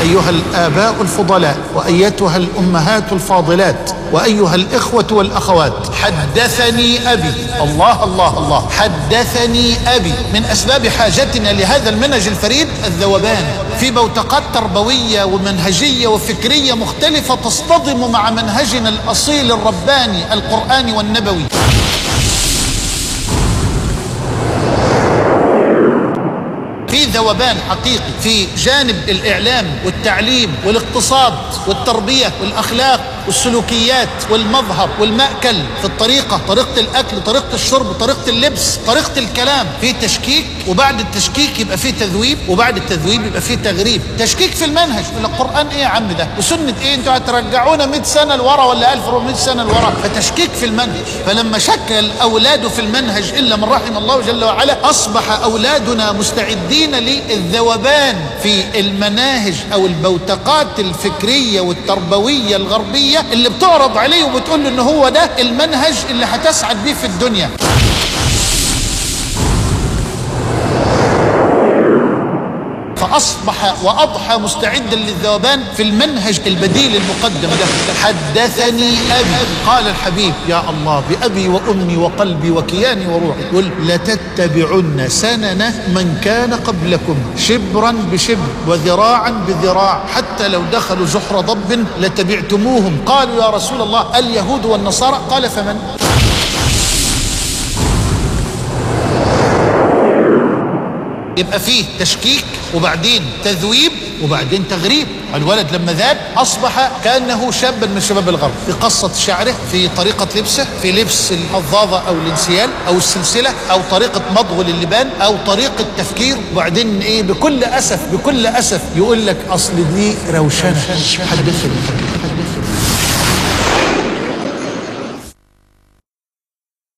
ايها الاباء الفضلاء وايتها الامهات الفاضلات وايها الاخوه والاخوات حدثني ابي الله الله الله حدثني ابي من اسباب حاجتنا لهذا المنهج الفريد الذوبان في بوتقات تربويه ومنهجيه وفكريه مختلفه تصطدم مع منهجنا الاصيل الرباني القراني والنبوي في ذوبان حقيقي في جانب الاعلام والتعليم والاقتصاد والتربيه والاخلاق والسلوكيات والمظهر والمأكل في الطريقة طريقة الأكل طريقة الشرب طريقة اللبس طريقة الكلام في تشكيك وبعد التشكيك يبقى في تذويب وبعد التذويب يبقى في تغريب تشكيك في المنهج القرآن ايه يا عم ده وسنة ايه انتوا هترجعونا 100 سنة لورا ولا 1400 سنة لورا فتشكيك في المنهج فلما شكل أولاده في المنهج إلا من رحم الله جل وعلا أصبح أولادنا مستعدين للذوبان في المناهج أو البوتقات الفكرية والتربوية الغربية اللي بتعرض عليه وبتقول له ان هو ده المنهج اللي هتسعد بيه في الدنيا فأصبح وأضحى مستعدا للذوبان في المنهج البديل المقدم ده حدثني أبي قال الحبيب يا الله بأبي وأمي وقلبي وكياني وروحي يقول لتتبعن سنن من كان قبلكم شبرا بشبر وذراعا بذراع حتى لو دخلوا جحر ضب لتبعتموهم قالوا يا رسول الله اليهود والنصارى قال فمن يبقى فيه تشكيك وبعدين تذويب وبعدين تغريب الولد لما ذاب أصبح كأنه شابا من شباب الغرب في قصة شعره في طريقة لبسه في لبس الحظاظة أو الانسيال أو السلسلة أو طريقة مضغ اللبان أو طريقة تفكير وبعدين إيه بكل أسف بكل أسف يقول لك أصل دي روشنة حدثني